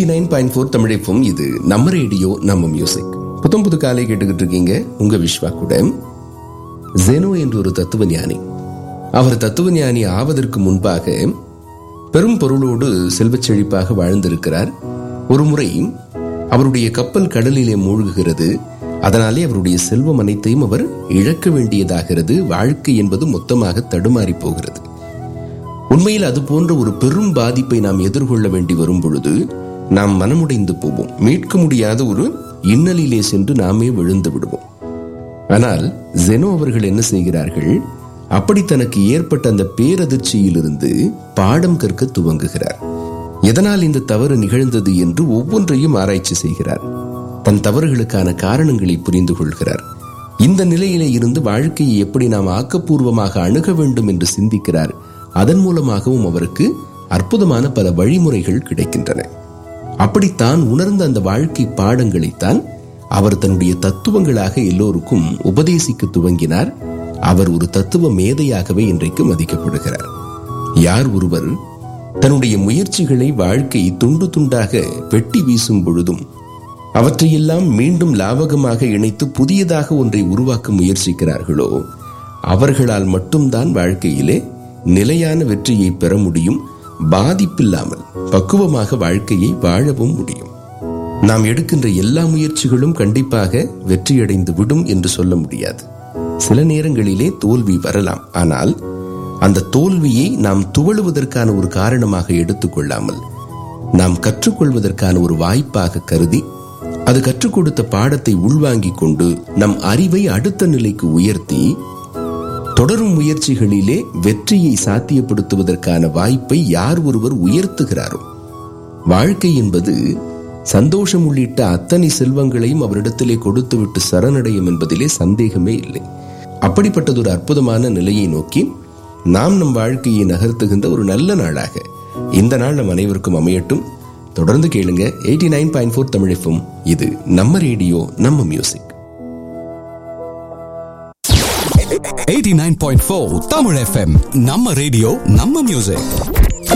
nine point four தமிழைப்பும் இது நம்ம radio நம்ம மியூசிக் புத்தம் புது காலை கேட்டுக்கிட்டு இருக்கீங்க உங்க விஸ்வா கூட ஜெனோ என்று ஒரு தத்துவ ஞானி அவர் தத்துவ ஞானி ஆவதற்கு முன்பாக பெரும் பொருளோடு செல்வச் செழிப்பாக வாழ்ந்திருக்கிறார் ஒரு முறை அவருடைய கப்பல் கடலிலே மூழ்குகிறது அதனாலே அவருடைய செல்வம் அனைத்தையும் அவர் இழக்க வேண்டியதாகிறது வாழ்க்கை என்பது மொத்தமாக தடுமாறி போகிறது உண்மையில் அது போன்ற ஒரு பெரும் பாதிப்பை நாம் எதிர்கொள்ள வேண்டி வரும் பொழுது நாம் மனமுடைந்து போவோம் மீட்க முடியாத ஒரு இன்னலிலே சென்று நாமே விழுந்து விடுவோம் ஆனால் ஜெனோ அவர்கள் என்ன செய்கிறார்கள் அப்படி தனக்கு ஏற்பட்ட அந்த பேரதிர்ச்சியிலிருந்து பாடம் கற்க துவங்குகிறார் எதனால் இந்த தவறு நிகழ்ந்தது என்று ஒவ்வொன்றையும் ஆராய்ச்சி செய்கிறார் தன் தவறுகளுக்கான காரணங்களை புரிந்து கொள்கிறார் இந்த நிலையிலே இருந்து வாழ்க்கையை எப்படி நாம் ஆக்கப்பூர்வமாக அணுக வேண்டும் என்று சிந்திக்கிறார் அதன் மூலமாகவும் அவருக்கு அற்புதமான பல வழிமுறைகள் கிடைக்கின்றன அப்படித்தான் உணர்ந்த அந்த வாழ்க்கை பாடங்களைத்தான் அவர் தன்னுடைய தத்துவங்களாக எல்லோருக்கும் உபதேசிக்க துவங்கினார் அவர் ஒரு தத்துவ மேதையாகவே இன்றைக்கு மதிக்கப்படுகிறார் யார் ஒருவர் தன்னுடைய முயற்சிகளை வாழ்க்கை துண்டு துண்டாக வெட்டி வீசும் பொழுதும் அவற்றையெல்லாம் மீண்டும் லாபகமாக இணைத்து புதியதாக ஒன்றை உருவாக்க முயற்சிக்கிறார்களோ அவர்களால் மட்டும்தான் வாழ்க்கையிலே நிலையான வெற்றியை பெற முடியும் பாதிப்பில்லாமல் பக்குவமாக வாழ்க்கையை வாழவும் முடியும் நாம் எடுக்கின்ற எல்லா முயற்சிகளும் கண்டிப்பாக வெற்றியடைந்து விடும் என்று சொல்ல முடியாது சில நேரங்களிலே தோல்வி வரலாம் ஆனால் அந்த தோல்வியை நாம் துவழுவதற்கான ஒரு காரணமாக எடுத்துக்கொள்ளாமல் நாம் கற்றுக்கொள்வதற்கான ஒரு வாய்ப்பாக கருதி அது கற்றுக் கொடுத்த பாடத்தை உள்வாங்கிக் கொண்டு நம் அறிவை அடுத்த நிலைக்கு உயர்த்தி தொடரும் முயற்சிகளிலே வெற்றியை சாத்தியப்படுத்துவதற்கான வாய்ப்பை யார் ஒருவர் உயர்த்துகிறாரோ வாழ்க்கை என்பது சந்தோஷம் உள்ளிட்ட அத்தனை செல்வங்களையும் அவரிடத்திலே கொடுத்துவிட்டு சரணடையும் என்பதிலே சந்தேகமே இல்லை அப்படிப்பட்டதொரு அற்புதமான நிலையை நோக்கி நாம் நம் வாழ்க்கையை நகர்த்துகின்ற ஒரு நல்ல நாளாக இந்த நாள் நம் அனைவருக்கும் அமையட்டும் தொடர்ந்து கேளுங்க எயிட்டி நைன் பாயிண்ட் ஃபோர் தமிழிஃபும் இது நம்ம ரேடியோ நம்ம மியூசிக் 89.4 Tamil FM நம்ம ரேடியோ நம்ம மியூசிக்